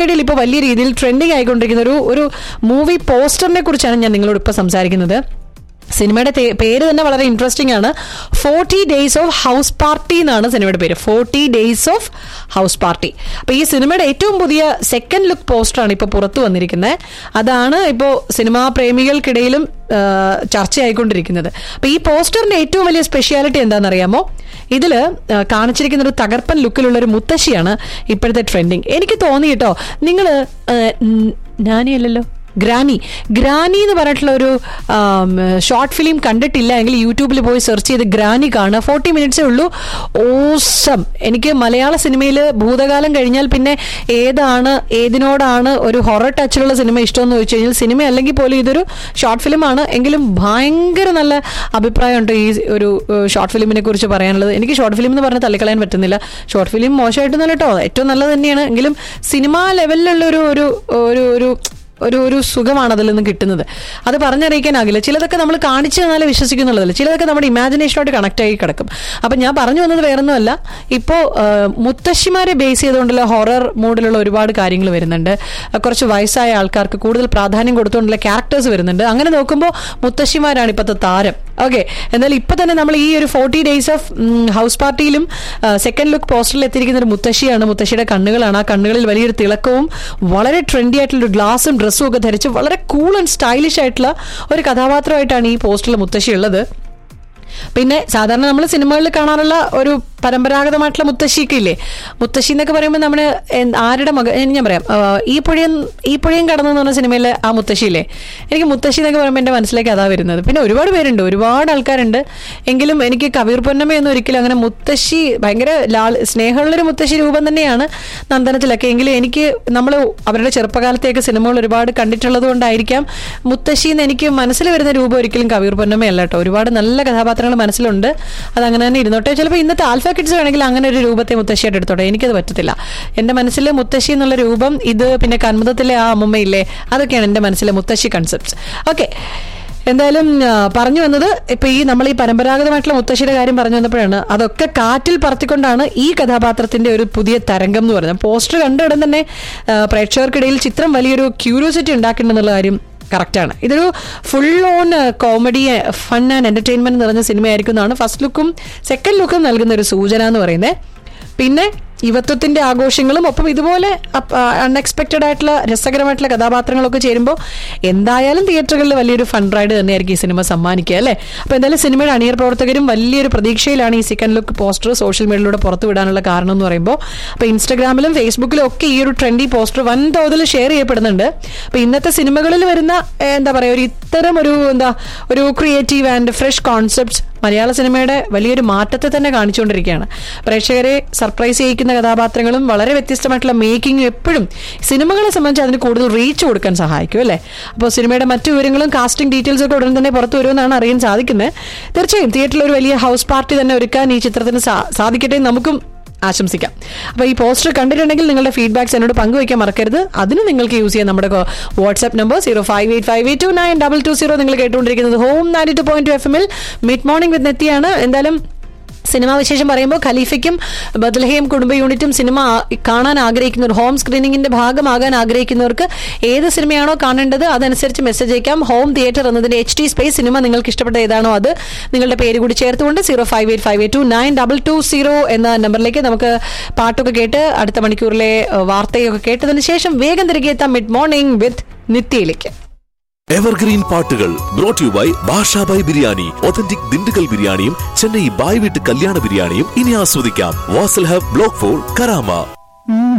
പ്രേക്ഷകർക്കിടയിൽ ഇപ്പോൾ വലിയ രീതിയിൽ ട്രെൻഡിങ് ആയിക്കൊണ്ടിരിക്കുന്ന ഒരു ഒരു മൂവി പോസ്റ്ററിനെ കുറിച്ചാണ് ഞാൻ നിങ്ങളോട് ഇപ്പോൾ സംസാരിക്കുന്നത് സിനിമയുടെ തേ- പേര് തന്നെ വളരെ ഇൻട്രസ്റ്റിംഗ് ആണ് forty days of house party എന്നാണ് സിനിമയുടെ പേര് forty days of house party അപ്പൊ ഈ സിനിമയുടെ ഏറ്റവും പുതിയ സെക്കൻഡ് ലുക്ക് പോസ്റ്ററാണ് ഇപ്പോൾ പുറത്തു വന്നിരിക്കുന്നത് അതാണ് ഇപ്പോൾ സിനിമാ പ്രേമികൾക്കിടയിലും ആ, ചർച്ചയായിക്കൊണ്ടിരിക്കുന്നത് അപ്പൊ ഈ പോസ്റ്ററിന്റെ ഏറ്റവും വലിയ സ്പെഷ്യാലിറ്റി എന്താണെന്നറിയാമോ ഇതില് ആ, കാണിച്ചിരിക്കുന്ന ഒരു തകർപ്പൻ ലുക്കിലുള്ള ഒരു മുത്തശ്ശിയാണ് ഇപ്പോഴത്തെ ട്രെൻഡിങ് എനിക്ക് തോന്നി കേട്ടോ നിങ്ങൾ ഞാനിയല്ലല്ലോ ഗ്രാനി ഗ്രാനി എന്ന് പറഞ്ഞിട്ടുള്ള ഒരു ഷോർട്ട് ഫിലിം കണ്ടിട്ടില്ല എങ്കിൽ യൂട്യൂബിൽ പോയി സെർച്ച് ചെയ്ത് ഗ്രാനി കാണുക ഫോർട്ടി മിനിറ്റ്സേ ഉള്ളൂ ഓസം എനിക്ക് മലയാള സിനിമയിൽ ഭൂതകാലം കഴിഞ്ഞാൽ പിന്നെ ഏതാണ് ഏതിനോടാണ് ഒരു ഹൊറർ ടച്ചിലുള്ള സിനിമ ഇഷ്ടമെന്ന് ചോദിച്ചു കഴിഞ്ഞാൽ സിനിമ അല്ലെങ്കിൽ പോലും ഇതൊരു ഷോർട്ട് ഫിലിമാണ് എങ്കിലും ഭയങ്കര നല്ല അഭിപ്രായമുണ്ട് ഈ ഒരു ഷോർട്ട് ഫിലിമിനെ കുറിച്ച് പറയാനുള്ളത് എനിക്ക് ഷോർട്ട് ഫിലിം എന്ന് പറഞ്ഞ് തള്ളിക്കളയാൻ പറ്റുന്നില്ല ഷോർട്ട് ഫിലിം മോശമായിട്ടൊന്നും കേട്ടോ ഏറ്റവും നല്ലത് തന്നെയാണ് എങ്കിലും സിനിമാ ലെവലിലുള്ള ഒരു ഒരു ഒരു ഒരു ഒരു ഒരു സുഖമാണ് അതിൽ നിന്ന് കിട്ടുന്നത് അത് പറഞ്ഞറിയിക്കാനാകില്ല ചിലതൊക്കെ നമ്മൾ കാണിച്ചു തന്നാലേ വിശ്വസിക്കുന്നുള്ളതല്ല ചിലതൊക്കെ നമ്മുടെ ഇമാജിനേഷനോട് കണക്ട് ആയി കിടക്കും അപ്പം ഞാൻ പറഞ്ഞു വന്നത് വേറൊന്നുമല്ല ഇപ്പോൾ മുത്തശ്ശിമാരെ ബേസ് ചെയ്തുകൊണ്ടുള്ള ഹൊറർ മൂഡിലുള്ള ഒരുപാട് കാര്യങ്ങൾ വരുന്നുണ്ട് ആ, കുറച്ച് വയസ്സായ ആൾക്കാർക്ക് കൂടുതൽ പ്രാധാന്യം കൊടുത്തുകൊണ്ടുള്ള ക്യാരക്ടേഴ്സ് വരുന്നുണ്ട് അങ്ങനെ നോക്കുമ്പോൾ മുത്തശ്ശിമാരാണ് ഇപ്പോഴത്തെ താരം ഓക്കെ എന്നാലും ഇപ്പൊ തന്നെ നമ്മൾ ഈ ഒരു ഫോർട്ടി ഡേയ്സ് ഓഫ് ഹൗസ് പാർട്ടിയിലും സെക്കൻഡ് ലുക്ക് പോസ്റ്ററിൽ എത്തിയിരിക്കുന്ന ഒരു മുത്തശ്ശിയാണ് മുത്തശ്ശിയുടെ കണ്ണുകളാണ് ആ കണ്ണുകളിൽ വലിയൊരു തിളക്കവും വളരെ ട്രെൻഡി ആയിട്ടുള്ള ഒരു ഗ്ലാസും ഡ്രസ്സും ഒക്കെ ധരിച്ച് വളരെ കൂൾ ആൻഡ് സ്റ്റൈലിഷ് ആയിട്ടുള്ള ഒരു കഥാപാത്രമായിട്ടാണ് ഈ പോസ്റ്ററിൽ മുത്തശ്ശി ഉള്ളത് പിന്നെ സാധാരണ നമ്മൾ സിനിമകളിൽ കാണാറുള്ള ഒരു പരമ്പരാഗതമായിട്ടുള്ള മുത്തശ്ശിയൊക്കെ ഇല്ലേ മുത്തശ്ശി എന്നൊക്കെ പറയുമ്പോൾ നമ്മൾ ആരുടെ മക ഏ, ഞാൻ പറയാം ആ, ഈ പുഴയും ഈ പുഴയും കടന്നു എന്ന് പറഞ്ഞ സിനിമയിലെ ആ മുത്തശ്ശിയില്ലേ എനിക്ക് മുത്തശ്ശി എന്നൊക്കെ പറയുമ്പോൾ എൻ്റെ മനസ്സിലേക്ക് അതാ വരുന്നത് പിന്നെ ഒരുപാട് പേരുണ്ട് ഒരുപാട് ആൾക്കാരുണ്ട് എങ്കിലും എനിക്ക് കവിർ പൊന്നമ്മയൊന്നും ഒരിക്കലും അങ്ങനെ മുത്തശ്ശി ഭയങ്കര ലാൾ സ്നേഹമുള്ളൊരു മുത്തശ്ശി രൂപം തന്നെയാണ് നന്ദനത്തിലൊക്കെ എങ്കിലും എനിക്ക് നമ്മൾ അവരുടെ ചെറുപ്പകാലത്തെയൊക്കെ സിനിമകൾ ഒരുപാട് കണ്ടിട്ടുള്ളത് കൊണ്ടായിരിക്കാം മുത്തശ്ശി എന്ന് എനിക്ക് മനസ്സിൽ വരുന്ന രൂപം ഒരിക്കലും കവിർ പൊന്നമ്മയല്ല കേട്ടോ ഒരുപാട് നല്ല കഥാപാത്രങ്ങൾ മനസ്സിലുണ്ട് അത് അങ്ങനെ തന്നെ ഇരുന്നോട്ടെ ചിലപ്പോൾ ഇന്നത്തെ ആൽഫ കിഡ്സ് വേണമെങ്കിൽ അങ്ങനെ ഒരു രൂപത്തെ മുത്തശ്ശിയായിട്ട് എടുത്തോട്ടെ എനിക്കത് പറ്റത്തില്ല എൻ്റെ മനസ്സിൽ മുത്തശ്ശി എന്നുള്ള രൂപം ഇത് പിന്നെ കന്മതത്തിലെ ആ അമ്മമ്മയില്ലേ അതൊക്കെയാണ് എൻ്റെ മനസ്സിലെ മുത്തശ്ശി കൺസെപ്റ്റ്സ് ഓക്കെ എന്തായാലും ആ, പറഞ്ഞു വന്നത് ഇപ്പൊ ഈ നമ്മൾ ഈ പരമ്പരാഗതമായിട്ടുള്ള മുത്തശ്ശിയുടെ കാര്യം പറഞ്ഞു വന്നപ്പോഴാണ് അതൊക്കെ കാറ്റിൽ പറത്തിക്കൊണ്ടാണ് ഈ കഥാപാത്രത്തിന്റെ ഒരു പുതിയ തരംഗം എന്ന് പറയുന്നത് പോസ്റ്റർ കണ്ടിടം തന്നെ ആ, പ്രേക്ഷകർക്കിടയിൽ ചിത്രം വലിയൊരു ക്യൂരിയോസിറ്റി ഉണ്ടാക്കുന്നുണ്ടെന്നുള്ള കാര്യം കറക്റ്റാണ് ഇതൊരു full on comedy fun and entertainment നിറഞ്ഞ സിനിമയായിരിക്കും എന്നാണ് ഫസ്റ്റ് ലുക്കും സെക്കൻഡ് ലുക്കും നൽകുന്ന ഒരു സൂചന എന്ന് പറയുന്നത് പിന്നെ യുവത്വത്തിന്റെ ആഘോഷങ്ങളും ഒപ്പം ഇതുപോലെ അൺഎക്സ്പെക്റ്റഡ് ആയിട്ടുള്ള രസകരമായിട്ടുള്ള കഥാപാത്രങ്ങളൊക്കെ ചേരുമ്പോൾ എന്തായാലും തിയേറ്ററുകളിൽ വലിയൊരു ഫൺ റൈഡ് തന്നെയായിരിക്കും ഈ സിനിമ സമ്മാനിക്കുക അല്ലേ അപ്പൊ എന്തായാലും സിനിമയുടെ അണിയർ പ്രവർത്തകരും വലിയൊരു പ്രതീക്ഷയിലാണ് ഈ സെക്കൻഡ് ലുക്ക് പോസ്റ്റർ സോഷ്യൽ മീഡിയയിലൂടെ പുറത്തു വിടാനുള്ള കാരണം എന്ന് പറയുമ്പോൾ അപ്പൊ ഇൻസ്റ്റഗ്രാമിലും ഫേസ്ബുക്കിലും ഒക്കെ ഈ ഒരു ട്രെൻഡി പോസ്റ്റർ വൻതോതിൽ ഷെയർ ചെയ്യപ്പെടുന്നുണ്ട് അപ്പൊ ഇന്നത്തെ സിനിമകളിൽ വരുന്ന ഏഹ്, എന്താ പറയാ ഒരു ഇത്തരം ഒരു എന്താ ഒരു ക്രിയേറ്റീവ് ആൻഡ് ഫ്രഷ് കോൺസെപ്റ്റ്സ് മലയാള സിനിമയുടെ വലിയൊരു മാറ്റത്തെ തന്നെ കാണിച്ചുകൊണ്ടിരിക്കുകയാണ് പ്രേക്ഷകരെ സർപ്രൈസ് ചെയ്യിക്കുന്ന കഥാപാത്രങ്ങളും വളരെ വ്യത്യസ്തമായിട്ടുള്ള മേക്കിങ്ങും എപ്പോഴും സിനിമകളെ സംബന്ധിച്ച് അതിന് കൂടുതൽ റീച്ച് കൊടുക്കാൻ സഹായിക്കും അല്ലേ അപ്പോൾ സിനിമയുടെ മറ്റു വിവരങ്ങളും കാസ്റ്റിംഗ് ഡീറ്റെയിൽസ് ഒക്കെ ഉടൻ തന്നെ പുറത്തു വരുമെന്നാണ് അറിയാൻ സാധിക്കുന്നത് തീർച്ചയായും തിയേറ്ററിൽ ഒരു വലിയ ഹൗസ് പാർട്ടി തന്നെ ഒരുക്കാൻ ഈ ചിത്രത്തിന് സാ- സാധിക്കട്ടെ എന്ന് നമുക്കും ആശംസിക്കാം അപ്പൊ ഈ പോസ്റ്റർ കണ്ടിട്ടുണ്ടെങ്കിൽ നിങ്ങളുടെ ഫീഡ്ബാക്സ് എന്നോട് പങ്കുവയ്ക്കാൻ മറക്കരുത് അതിന് നിങ്ങൾക്ക് യൂസ് ചെയ്യാം നമ്മുടെ WhatsApp number zero five eight five eight two nine double two zero നിങ്ങൾ കേട്ടുകൊണ്ടിരിക്കുന്നത് home ninety two point two F എമ്മിൽ മിഡ് മോർണിംഗ് വിത്ത് നെത്തിയാണ് എന്തായാലും സിനിമാ വിശേഷം പറയുമ്പോൾ ഖലീഫയ്ക്കും ബദലഹയും കുടുംബ യൂണിറ്റും സിനിമ ആ- കാണാൻ ആഗ്രഹിക്കുന്നവർ ഹോം സ്ക്രീനിങ്ങിന്റെ ഭാഗമാകാൻ ആഗ്രഹിക്കുന്നവർക്ക് ഏത് സിനിമയാണോ കാണേണ്ടത് അതനുസരിച്ച് മെസ്സേജ് അയക്കാം ഹോം തിയേറ്റർ എന്നതിന്റെ എച്ച് ഡി സ്പേസ് സിനിമ നിങ്ങൾക്ക് ഇഷ്ടപ്പെട്ട ഏതാണോ അത് നിങ്ങളുടെ പേര് കൂടി ചേർത്തുകൊണ്ട് zero five eight five eight two nine double two zero എന്ന നമ്പറിലേക്ക് നമുക്ക് പാട്ടൊക്കെ കേട്ട് അടുത്ത മണിക്കൂറിലെ ഏഹ്, വാർത്തയൊക്കെ കേട്ടതിന് ശേഷം വേഗം തിരികെ എത്താം മിഡ് മോർണിംഗ് വിത്ത് നിത്യയിലേക്ക് എവർഗ്രീൻ പാട്ടുകൾ brought you by Bashabhai biryani authentic Dindigul ബിരിയാണിയും ചെന്നൈ ബായ് വീട്ട് കല്യാണ ബിരിയാണിയും ഇനി ആസ്വദിക്കാം Vasal hub block four Karama